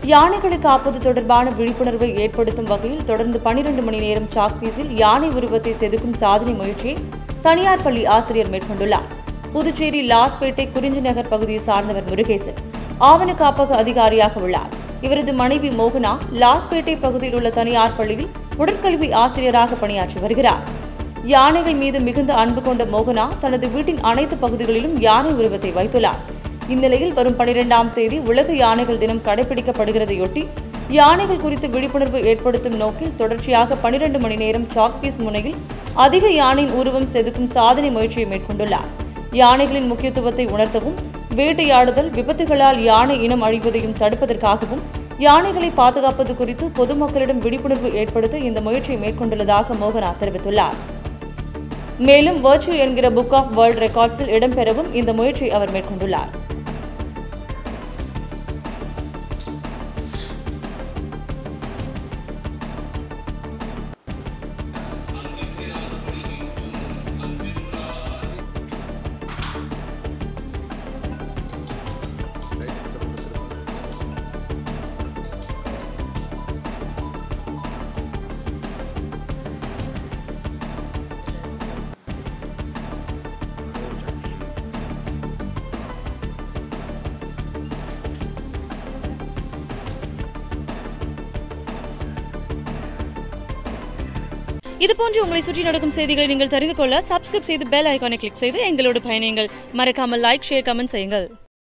யானைகளை காப்பது தொடர்பான விழிப்புணர்வை ஏற்படுத்தும் வகையில் தொடர்ந்து பனிரெண்டு மணி நேரம் சாக்பீஸில் யானை உருவத்தை செதுக்கும் சாதனை முயற்சியை தனியார் பள்ளி ஆசிரியர் மேற்கொண்டுள்ளார் புதுச்சேரி லாஸ்பேட்டை குறிஞ்சி நகர் பகுதியை சார்ந்தவர் முருகேசன் ஆவண காப்பக அதிகாரியாக உள்ளார் இவரது மனைவி மோகனா லாஸ்பேட்டை பகுதியில் உள்ள தனியார் பள்ளியில் உடற்கல்வி ஆசிரியராக பணியாற்றி வருகிறார் யானைகள் மீது மிகுந்த அன்பு கொண்ட மோகனா தனது வீட்டின் அனைத்து பகுதிகளிலும் யானை உருவத்தை வைத்துள்ளார் இந்நிலையில் வரும் பனிரெண்டாம் தேதி உலக யானைகள் தினம் கடைபிடிக்கப்படுகிறதையொட்டி யானைகள் குறித்து விழிப்புணர்வு ஏற்படுத்தும் நோக்கில் தொடர்ச்சியாக பனிரெண்டு மணி நேரம் சாக்பீஸ் முனையில் அதிக யானையின் உருவம் செதுக்கும் சாதனை முயற்சியை மேற்கொண்டுள்ளார் யானைகளின் முக்கியத்துவத்தை உணர்த்தவும் வேட்டையாடுதல் விபத்துகளால் யானை இனம் அழிவதையும் தடுப்பதற்காகவும் யானைகளை பாதுகாப்பது குறித்து பொதுமக்களிடம் விழிப்புணர்வு ஏற்படுத்த இந்த முயற்சியை மேற்கொண்டுள்ளதாக மோகனா தெரிவித்துள்ளார் மேலும் வர்ச்சு என்கிற புக் ஆஃப் வேர்ல்ட் ரெக்கார்ட்ஸில் இடம்பெறவும் இந்த முயற்சியை அவர் மேற்கொண்டுள்ளார் இது போன்று உங்களை சுற்றி நடக்கும் செய்திகளை நீங்கள் தெரிந்து கொள்ள சப்ஸ்கிரைப் செய்து பெல் ஐகானை கிளிக் செய்து எங்களோடு பயணியுங்கள் மறக்காமல் லைக் ஷேர் கமெண்ட் செய்யுங்கள்